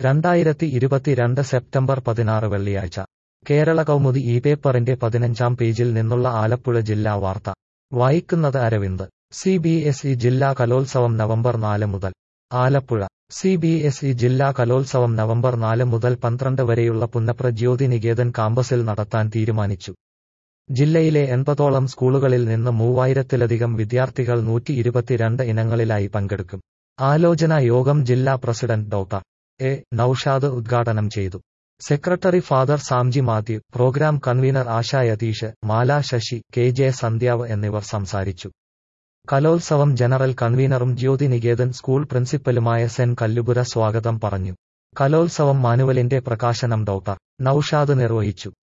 രണ്ടായിരത്തി ഇരുപത്തിരണ്ട് സെപ്റ്റംബർ പതിനാറ് വെള്ളിയാഴ്ച കേരള കൗമുദി ഈ പേപ്പറിന്റെ പതിനഞ്ചാം പേജിൽ നിന്നുള്ള ആലപ്പുഴ ജില്ലാ വാർത്ത വായിക്കുന്നത് Aravind C B S E ജില്ലാ കലോത്സവം നവംബർ നാല് മുതൽ Alappuzha C B S E ജില്ലാ കലോത്സവം നവംബർ നാല് മുതൽ പന്ത്രണ്ട് വരെയുള്ള പുന്നപ്ര ജ്യോതി നികേതൻ കാമ്പസിൽ നടത്താൻ തീരുമാനിച്ചു ജില്ലയിലെ എൺപതോളം സ്കൂളുകളിൽ നിന്ന് മൂവായിരത്തിലധികം വിദ്യാർത്ഥികൾ നൂറ്റി ഇരുപത്തിരണ്ട് ഇനങ്ങളിലായി പങ്കെടുക്കും ആലോചനാ യോഗം ജില്ലാ പ്രസിഡന്റ് ഡോക്ടർ എ നൌഷാദ് ഉദ്ഘാടനം ചെയ്തു secretary father Samji Mathew programme convener Asha Yatheesh Mala Sasi K J Sandhyav എന്നിവർ സംസാരിച്ചു കലോത്സവം ജനറൽ കൺവീനറും ജ്യോതി നികേതൻ സ്കൂൾ പ്രിൻസിപ്പലുമായ സെൻ കല്ലുപുര സ്വാഗതം പറഞ്ഞു കലോത്സവം മാനുവലിന്റെ പ്രകാശനം ഡോക്ടർ നൌഷാദ് നിർവഹിച്ചു